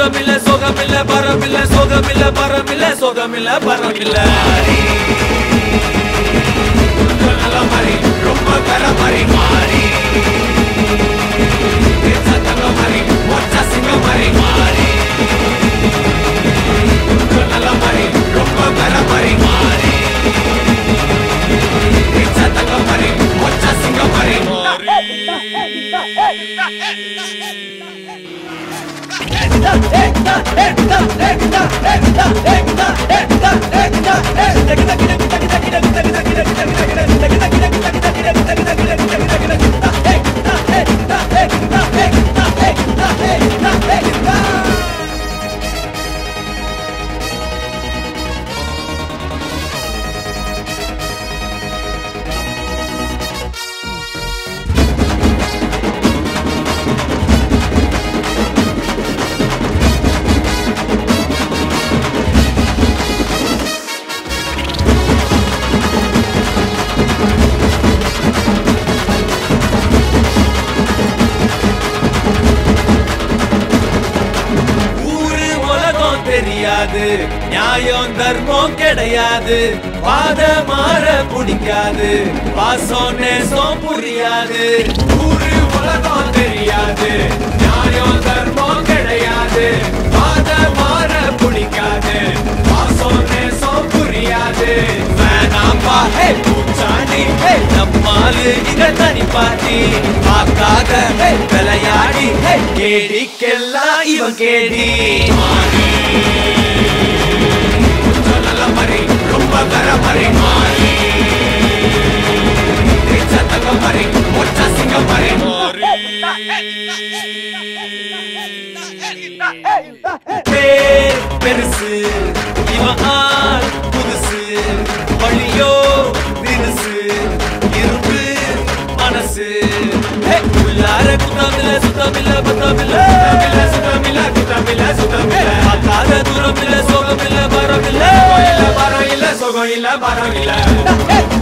தூரமில்ல சோகமில்ல பரமில்ல சோகமில்ல பரமில்ல சோகமில்ல பரமில்ல நல்ல மாதிரி ரொம்ப கர மாதிரி மாறி சத்தங்க மாதிரி ஒற்ற சிங்க மாதிரி மாறி நல்ல மாதிரி ரொம்ப கர மாதிரி மாறி சத்தங்க மாதிரி ஒற்ற சிங்க மாதிரி ஊரு உலகம் தெரியாது நியாயம் தர்மம் கிடையாது பாத மாற பிடிக்காது பாசம் நேசம் புரியாது ஊரு உலகம் தெரியாது நியாயம் தர்மம் கிடையாது பாத மாற பிடிக்காது பாசம் நேசம் புரியாது வேணாம்பா ஹே பூச்சாண்டி ஹே நம்மாலு இங்க தனி பாட்டி பார்க்காத ஹே விளையாடி ஹே கேடிக்கெல்லாம் இவன் கேடி மாறி கொஞ்சம் நல்ல மாதிரி ரொம்ப கர மாதிரி மாறி சத்தங்க மாதிரி ஒற்ற சிங்க மாதிரி பேர் பெருசு இவன் ஆள் புதுசு வழியோ தினுசு இரும்பு மனசு ஹே, உள்ளார குத்தமில்ல சுத்தமில்ல பத்தமில்ல சுத்தமில்ல சுத்தமில்ல குத்தமில்ல சுத்தமில்ல பார்க்காத தூரம் இல்ல சோகம் இல்ல பரம் இல்ல இல்ல பரம் இல்ல சோகம் இல்ல பரம் இல்ல